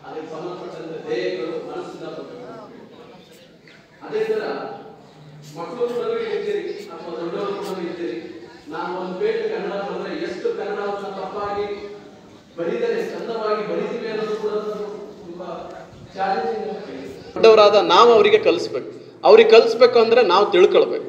ಅದಕ್ಕೆ ಸಂಬಂಧಪಟ್ಟಂತೆ ಧ್ಯೇಯಗಳು ಮನಸ್ಸಿಂದ ಬರಬೇಕು ಅದೇ ತರ ಮಕ್ಕಳು ಕೂಡ ಇರ್ತೀರಿ ಅಥವಾ ದೊಡ್ಡವರು ಕೂಡ ಇರ್ತೀರಿ ನಾನು ಒಂದು ಪೇಜ್ ಕನ್ನಡ ಬಂದ್ರೆ ಎಷ್ಟು ಕನ್ನಡವನ್ನು ತಪ್ಪಾಗಿ ಬರೀದರೆ ಚಂದವಾಗಿ ಬರೀತೀವಿ ಅನ್ನೋದು ಕೂಡ ಒಂದು ತುಂಬಾ ಚಾಲೆಂಜಿಂಗ್ ದೊಡ್ಡವರಾದ ನಾವು ಅವರಿಗೆ ಕಲಿಸ್ಬೇಕು ಅವ್ರಿಗೆ ಕಲಿಸ್ಬೇಕು ಅಂದ್ರೆ ನಾವು ತಿಳ್ಕೊಳ್ಬೇಕು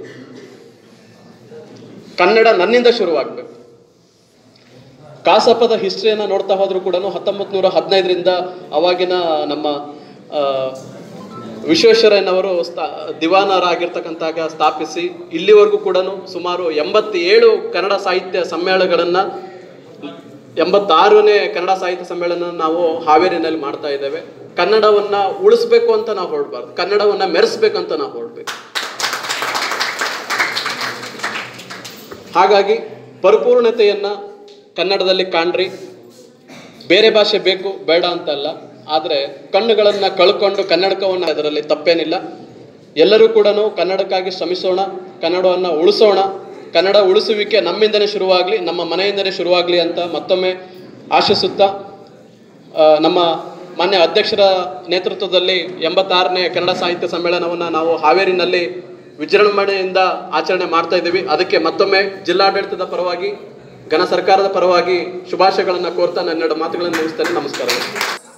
ಕನ್ನಡ ನನ್ನಿಂದ ಶುರುವಾಗಬೇಕು ಕಾಸಪ್ಪದ ಹಿಸ್ಟ್ರಿಯನ್ನು ನೋಡ್ತಾ ಹೋದ್ರು ಕೂಡ ಹತ್ತೊಂಬತ್ತು ನೂರ ಹದಿನೈದರಿಂದ ಅವಾಗಿನ ನಮ್ಮ ಆ, ವಿಶ್ವೇಶ್ವರಯ್ಯನವರು ಸ್ಥಾ ದಿವಾನರಾಗಿರ್ತಕ್ಕಂತಾಗ ಸ್ಥಾಪಿಸಿ ಇಲ್ಲಿವರೆಗೂ ಕೂಡ ಸುಮಾರು ಎಂಬತ್ತೇಳು ಕನ್ನಡ ಸಾಹಿತ್ಯ ಸಮ್ಮೇಳನಗಳನ್ನು ಎಂಬತ್ತಾರನೇ ಕನ್ನಡ ಸಾಹಿತ್ಯ ಸಮ್ಮೇಳನ ನಾವು ಹಾವೇರಿನಲ್ಲಿ ಮಾಡ್ತಾ ಇದ್ದೇವೆ ಕನ್ನಡವನ್ನ ಉಳಿಸ್ಬೇಕು ಅಂತ ನಾವು ಹೊರಡಬಾರ್ದು ಕನ್ನಡವನ್ನ ಮೆರೆಸ್ಬೇಕು ಅಂತ ನಾವು ಹೊರಡ್ಬೇಕು ಹಾಗಾಗಿ ಪರಿಪೂರ್ಣತೆಯನ್ನ ಕನ್ನಡದಲ್ಲಿ ಕಾಣ್ರಿ ಬೇರೆ ಭಾಷೆ ಬೇಕು ಬೇಡ ಅಂತಲ್ಲ ಆದರೆ ಕಣ್ಣುಗಳನ್ನು ಕಳ್ಕೊಂಡು ಕನ್ನಡಕವನ್ನು ಅದರಲ್ಲಿ ತಪ್ಪೇನಿಲ್ಲ ಎಲ್ಲರೂ ಕೂಡ ಕನ್ನಡಕ್ಕಾಗಿ ಶ್ರಮಿಸೋಣ ಕನ್ನಡವನ್ನು ಉಳಿಸೋಣ ಕನ್ನಡ ಉಳಿಸುವಿಕೆ ನಮ್ಮಿಂದನೇ ಶುರುವಾಗಲಿ ನಮ್ಮ ಮನೆಯಿಂದಲೇ ಶುರುವಾಗಲಿ ಅಂತ ಮತ್ತೊಮ್ಮೆ ಆಶಿಸುತ್ತಾ ಆ, ನಮ್ಮ ಮಾನ್ಯ ಅಧ್ಯಕ್ಷರ ನೇತೃತ್ವದಲ್ಲಿ ಎಂಬತ್ತಾರನೇ ಕನ್ನಡ ಸಾಹಿತ್ಯ ಸಮ್ಮೇಳನವನ್ನು ನಾವು ಹಾವೇರಿನಲ್ಲಿ ವಿಜೃಂಭಣೆಯಿಂದ ಆಚರಣೆ ಮಾಡ್ತಾ ಇದ್ದೀವಿ ಅದಕ್ಕೆ ಮತ್ತೊಮ್ಮೆ ಜಿಲ್ಲಾಡಳಿತದ ಪರವಾಗಿ ಘನ ಸರ್ಕಾರದ ಪರವಾಗಿ ಶುಭಾಶಯಗಳನ್ನು ಕೋರ್ತಾ ನನ್ನೆರಡು ಮಾತುಗಳನ್ನು ಮುಗಿಸ್ತೇನೆ ನಮಸ್ಕಾರಗಳು